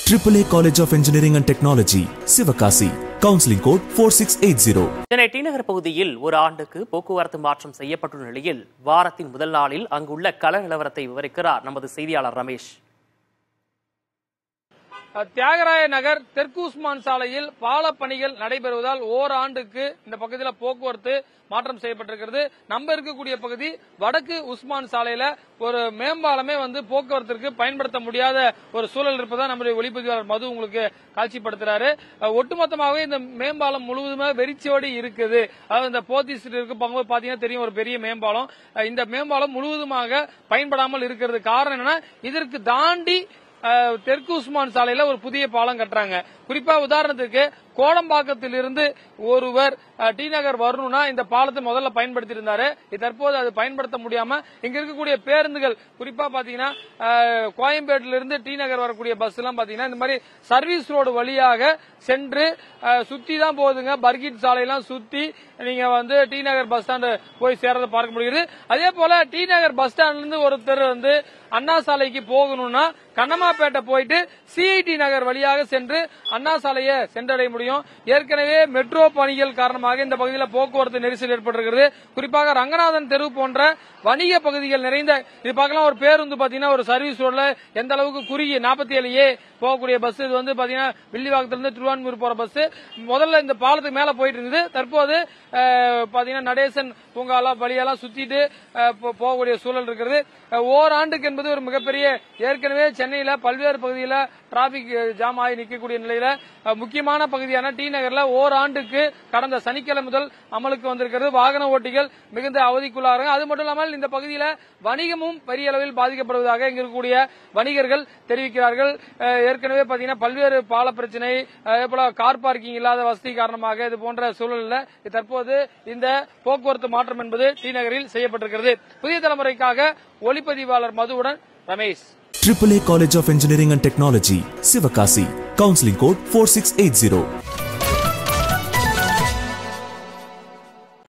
AAA College of Engineering and Technology, Sivakasi. Counseling code 4680. Chennai T Nagar பகுதியில் ஒரு ஆண்டுக்கு போக்குவரத்து மாற்றம் செய்யப்பட்டுள்ள நிலையில் வாரத்தின் முதல் நாளில் அங்குள்ள கள நிலவரத்தை விவரிக்கிறார் நமது செய்தியாளர் ரமேஷ் தியாகராய நகர் தெற்கு உஸ்மான் சாலையில் பால பணிகள் நடைபெறுவதால் ஓராண்டுக்கு இந்த பகுதியில் போக்குவரத்து மாற்றம் செய்யப்பட்டிருக்கிறது நம்ம இருக்கக்கூடிய பகுதி வடக்கு உஸ்மான் சாலையில ஒரு மேம்பாலமே வந்து போக்குவரத்திற்கு பயன்படுத்த முடியாத ஒரு சூழல் இருப்பதா நம்முடைய ஒளிப்பதிவாளர் மது உங்களுக்கு காட்சிப்படுத்துறாரு அஹ் ஒட்டுமொத்தமாகவே இந்த மேம்பாலம் முழுவதுமே வெறிச்சோடி இருக்குது அதாவது இந்த போத்தி ஸ்ட்ரீட் இருக்கு போகும்போது பாத்தீங்கன்னா தெரியும் ஒரு பெரிய மேம்பாலம் அஹ் இந்த மேம்பாலம் முழுவதுமாக பயன்படாமல் இருக்கிறது காரணம் என்னன்னா இதற்கு தாண்டி அஹ், தெற்கு உஸ்மான் சாலையில ஒரு புதிய பாலம் கட்டுறாங்க குறிப்பா உதாரணத்துக்கு கோடம்பாக்கத்திலிருந்து ஒருவர் அஹ், டி நகர் வரணும்னா இந்த பாலத்தை முதல்ல பயன்படுத்தி இருந்தாரு தற்போது அது பயன்படுத்த முடியாம இங்க இருக்கக்கூடிய பேருந்துகள் குறிப்பா பாத்தீங்கன்னா அஹ், கோயம்பேட்டில இருந்து டி நகர் வரக்கூடிய பஸ் எல்லாம் பாத்தீங்கன்னா இந்த மாதிரி சர்வீஸ் ரோடு வழியாக சென்று அஹ், சுத்தி தான் போகுதுங்க பர்கிட் சாலையெல்லாம் சுத்தி நீங்க வந்து டி நகர் பஸ் ஸ்டாண்டு போய் சேர்றதை பார்க்க முடியுது அதே போல டி நகர் பஸ் ஸ்டாண்ட்ல இருந்து ஒருத்தர் வந்து அண்ணா சாலைக்கு போகணும்னா கண்ணமாப்பேட்டை போயிட்டு சிஐடி நகர் வழியாக சென்று அண்ணா சாலையை சென்றடைய முடியும் ஏற்கனவே மெட்ரோ பணிகள் காரணமாக இந்த பகுதியில் போக்குவரத்து நெரிசல் ஏற்பட்டிருக்கிறது குறிப்பாக ரங்கநாதன் தெரு போன்ற வணிக பகுதிகள் நிறைந்த இது பார்க்கலாம் ஒரு பேருந்து பாத்தீங்கன்னா ஒரு சர்வீஸ் ரோட்ல எந்த அளவுக்கு குறுகிய நாற்பத்தி ஏழு ஏ போகக்கூடிய பஸ் இது வந்து பாத்தீங்கன்னா வில்லிவாக்கத்திலிருந்து திருவான்மூர் போற பஸ் முதல்ல இந்த பாலத்துக்கு மேல போயிட்டு இருந்தது தற்போது அஹ், பாத்தீங்கன்னா நடேசன் பூங்காலாம் வழியெல்லாம் சுத்திட்டு அஹ், போ- போகக்கூடிய சூழல் இருக்கிறது அஹ், ஓராண்டுக்கு என்பது ஒரு மிகப்பெரிய ஏற்கனவே சென்னையில பல்வேறு பகுதியில் டிராபிக் ஜாம் ஆகி நிற்கக்கூடிய நிலையில அஹ், முக்கியமான பகுதியான டி நகர்ல ஓராண்டுக்கு கடந்த சனிக்கிழமை முதல் அமலுக்கு வந்திருக்கிறது வாகன ஓட்டிகள் மிகுந்த அவதிக்குள்ளாகிறாங்க அது மட்டும் இல்லாமல் இந்த பகுதியில வணிகமும் பெரிய அளவில் பாதிக்கப்படுவதாக இங்க இருக்கக்கூடிய வணிகர்கள் தெரிவிக்கிறார்கள் அஹ், ஏற்கனவே பாத்தீங்கன்னா பல்வேறு பால பிரச்சனை அதே போல கார் பார்க்கிங் இல்லாத வசதி காரணமாக இது போன்ற சூழலில் தற்போது இந்த போக்குவரத்து மாற்றம் என்பது டி நகரில் செய்யப்பட்டிருக்கிறது புதிய தலைமுறைக்காக ஒளிப்பதிவாளர் மதுவுடன் Ramesh AAA College of Engineering and Technology, Sivakasi. Counseling code 4680.